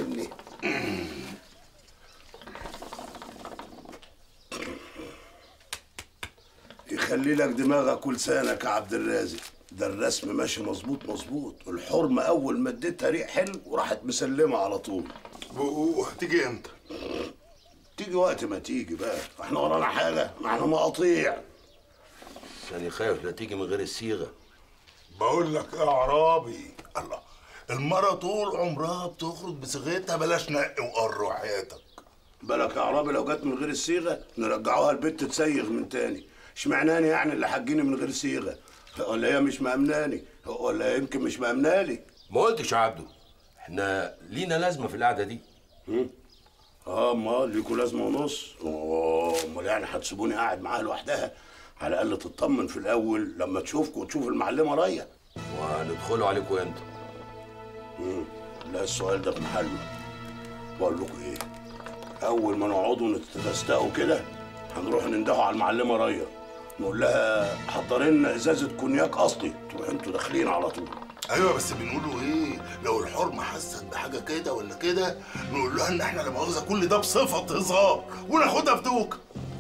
مني يخلي لك دماغك ولسانك يا عبد الرازق ده الرسم ماشي مظبوط مظبوط الحرمة أول ما اديتها ريق حلو وراحت مسلمة على طول وهتيجي امتى؟ تيجي وقت ما تيجي بقى احنا ورانا حاجة ما احنا مقاطيع يعني خايف لا تيجي من غير الصيغه بقول لك يا عرابي الله المرة طول عمرها بتخرج بصيغتها بلاش نقي وقر وحياتك بالك يا عرابي لو جت من غير الصيغة نرجعوها البيت تسيغ من تاني اشمعناني يعني اللي حجيني من غير صيغة ولا هي مش مأمناني ولا يمكن مش مأمنالي ما قلتش يا عبده احنا لينا لازمه في القعده دي اه امال ليكوا لازمه ونص أوه، امال يعني هتسيبوني قاعد معاها لوحدها على الاقل تطمن في الاول لما تشوفكوا وتشوف المعلمه ريا وهندخلوا عليكم امتى مم. لا السؤال ده في محله بقول لكم ايه اول ما نقعدوا نتستقوا كده هنروح نندهوا على المعلمه ريا نقول لها حضري لنا ازازه كونياك اصلي تروح انتوا داخلين على طول ايوه بس بنقولوا ايه لو الحرمة حست بحاجة كده ولا كده نقول لها ان احنا لا مؤاخذة كل ده بصفة هزار وناخدها في دوكة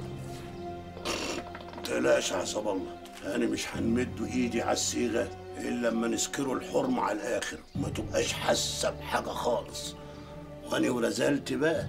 تقلقش يا عصام الله انا مش هنمد ايدي على الصيغه الا لما نسكروا الحرمه على الاخر ما تبقاش حاسه بحاجه خالص وانا ورزلت بقى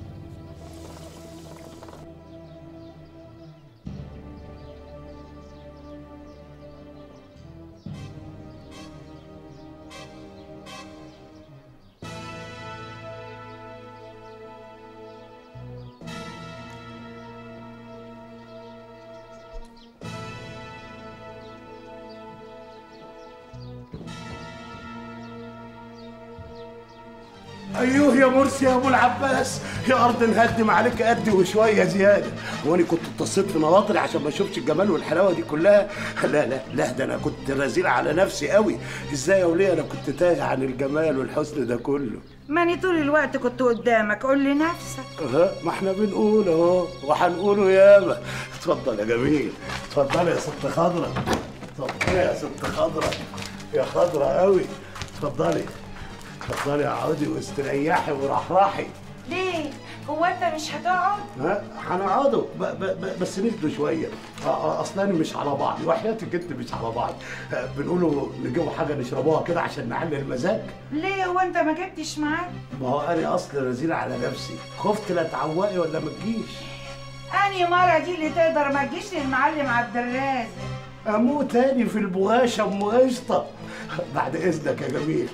ايوه يا مرسي يا ابو العباس يا ارض نهدم عليك قد وشويه زياده هو انا كنت اتصلت في نواطري عشان ما اشوفش الجمال والحلاوه دي كلها لا لا لا ده انا كنت رزيل على نفسي قوي ازاي يا وليه انا كنت تايه عن الجمال والحسن ده كله ماني طول الوقت كنت قدامك قول لي نفسك اه ما احنا بنقول اهو وهنقوله ياما اتفضل يا جميل اتفضل يا ست خضرة اتفضلي يا ست خضرة يا خضرة قوي اتفضلي اتفضلي يا عودي واستريحي ورحرحي ليه هو انت مش هتقعد ها هنقعدوا ب- ب- ب- بس نهدوا شويه اه، اه، اصلا مش على بعض وحياتك انت مش على بعض اه، بنقولوا نجيبوا حاجه نشربوها كده عشان نعلي المزاج ليه هو انت ما جبتش معاك ما هو انا اصل رزيل على نفسي خفت لا تعوقي ولا ما تجيش انهي مره دي اللي تقدر ما تجيش للمعلم عبد الرازق اموت تاني في البغاشه ام قشطه بعد اذنك يا جميل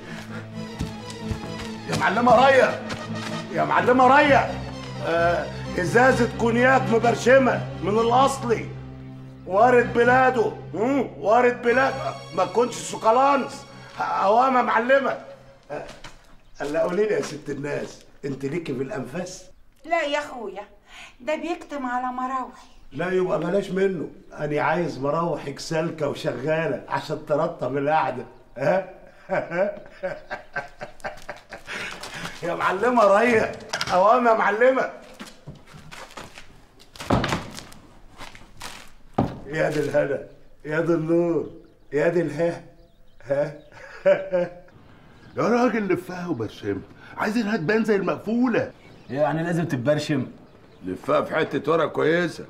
يا معلمه ريا يا معلمه ريا آه ازازه كونياك مبرشمه من الاصلي وارد بلاده مم، وارد بلاد ما تكونش سكالانس اوامه معلمه آه، قال قولي لي يا ست الناس انت ليكي في الانفاس لا يا اخويا ده بيكتم على مراوح لا يبقى بلاش منه انا عايز مراوحك سالكه وشغاله عشان ترطب القعده ها يا معلمه ريا اوام يا معلمه يا دي الهنا يا دي النور يا دي الها ها يا راجل لفها وبرشمها عايزينها تبان زي المقفولة يعني لازم تتبرشم لفها في حته ورق كويسه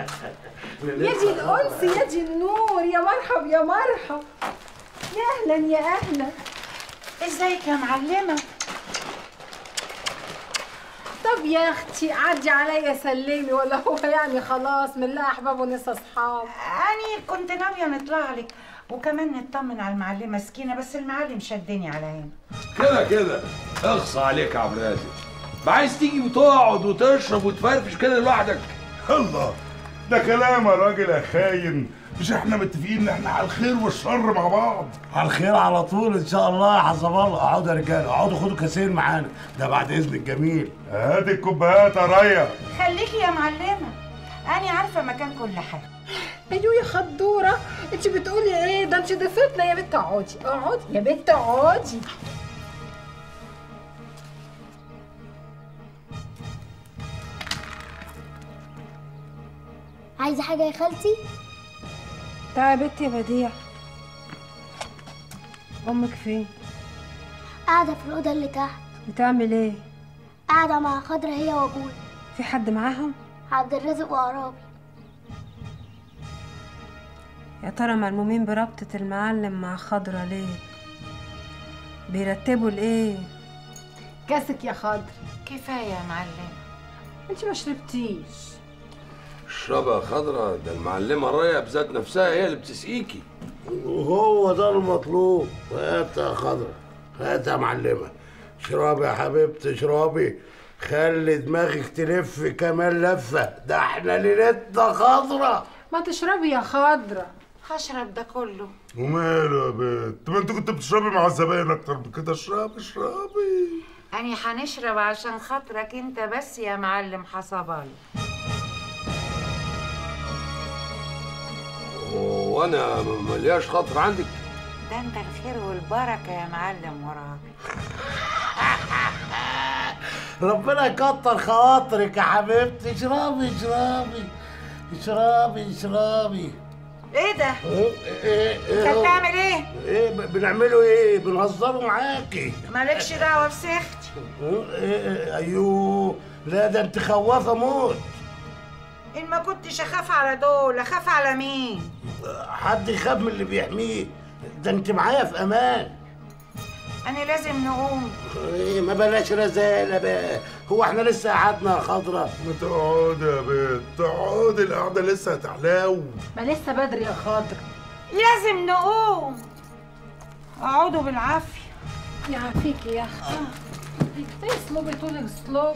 يا دي الأنس يا دي النور يا مرحب يا مرحب يا أهلا يا أهلا ازيك يا معلمة طب يا أختي عدي عليا سلمي ولا هو يعني خلاص من لا أحباب ونسى أصحاب أنا كنت ناوية نطلع لك وكمان نطمن على المعلمة سكينة بس المعلم شدني على هنا كده كده اخصى عليك يا عبد الرازق ما عايز تيجي وتقعد وتشرب وتفرفش كده لوحدك الله ده كلام يا راجل يا خاين مش احنا متفقين ان احنا على الخير والشر مع بعض على الخير على طول ان شاء الله يا حسب الله اقعدوا يا رجاله اقعدوا خدوا كاسين معانا ده بعد اذن الجميل هات الكوبايات يا ريا خليكي يا معلمة أنا عارفة مكان كل حاجة أيوة يا خدورة أنت بتقولي إيه ده أنت ضيفتنا يا بنت اقعدي اقعدي يا بنت اقعدي عايزة حاجة يا خالتي؟ تعالي يا بنتي يا بديع أمك فين؟ قاعدة في الأوضة اللي تحت بتعمل إيه؟ قاعدة مع خضرة هي وأبويا في حد معاهم؟ عبد الرازق وعرابي يا ترى مرمومين بربطة المعلم مع خضرة ليه؟ بيرتبوا لإيه؟ كاسك يا خضر كفاية يا معلمة أنت ما شربتيش اشربها خضرة ده المعلمة راية بذات نفسها هي اللي بتسقيكي وهو ده المطلوب هات يا خضرة هات يا معلمة اشربي يا حبيبتي اشربي خلي دماغك تلف كمان لفة ده احنا ليلتنا خضرة ما تشربي يا خضرة هشرب ده كله وماله يا بنت طب انت كنت بتشربي مع الزباين اكتر من كده اشربي اشربي أنا هنشرب عشان خاطرك أنت بس يا معلم حصبالي وانا ملياش خاطر عندك ده أنت الخير والبركة يا معلم ورابي ربنا يكتر خواطرك يا حبيبتي اشربي اشربي اشربي اشربي إيه ده؟ ايه ايه أنت ايه بتعمل إيه؟ ايه ب- بنعملوا ايه بنهزروا معاكي مالكش دعوة بسختي ايه ايه ايوه لا ده انت خوافه موت إن ما كنتش أخاف على دول أخاف على مين؟ حد يخاف من اللي بيحميه ده انت معايا في امان أنا لازم نقوم ايه ما بلاش رزالة بقى هو احنا لسه قعدنا يا خضرة ما تقعدي يا بنت تقعدي القعده لسه هتحلاو ما لسه بدري يا خضرة لازم نقوم اقعدوا بالعافية يعافيكي يا أختي ايه اسلوبي طول اسلوبي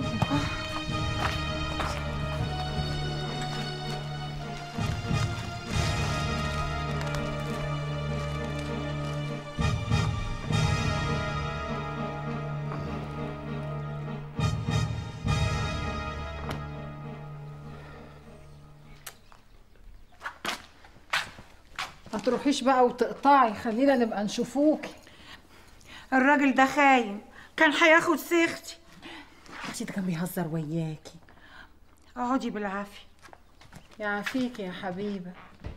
ما تروحيش بقى وتقطعي خلينا نبقى نشوفوكي الراجل ده خاين كان هياخد سيختي اختي ده كان بيهزر وياكي اقعدي بالعافية يعافيكي يا حبيبة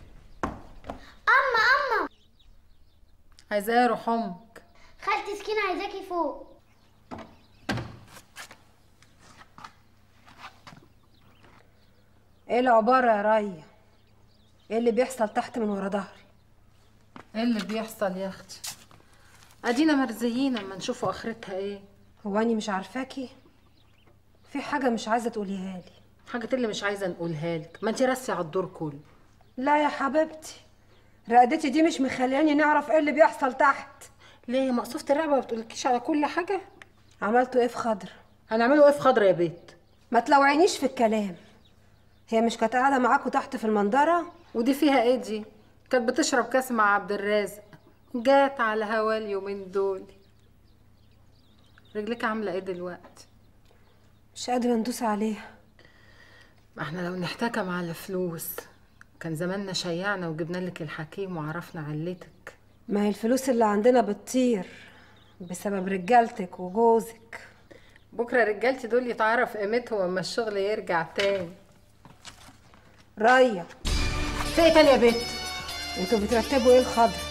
أما أما عايزاه يروح امك خالتي سكينة عايزاكي فوق إيه العبارة يا ريا؟ إيه اللي بيحصل تحت من ورا ظهري؟ ايه اللي بيحصل يا اختي ادينا مرزيين اما نشوفوا اخرتها ايه هو أني مش عارفاكي؟ في حاجة مش عايزة تقوليها لي حاجة اللي مش عايزة نقولها لك ما انت راسي على الدور كله لا يا حبيبتي رقدتي دي مش مخلياني نعرف ايه اللي بيحصل تحت ليه مقصوفة الرقبة ما بتقولكيش على كل حاجة عملتوا ايه في خضر هنعمله ايه في خضرة يا بيت ما تلوعينيش في الكلام هي مش كانت قاعده معاكوا تحت في المنظره ودي فيها ايه دي كانت بتشرب كاس مع عبد الرازق جات على هوا اليومين دول رجلك عاملة ايه دلوقتي مش قادره ندوس عليها ما احنا لو نحتكم على فلوس كان زماننا شيعنا وجبنا لك الحكيم وعرفنا علتك ما هي الفلوس اللي عندنا بتطير بسبب رجالتك وجوزك بكره رجالتي دول يتعرف قيمتهم اما الشغل يرجع تاني ريا في ايه تاني يا بت انتوا بترتبوا ايه الخضر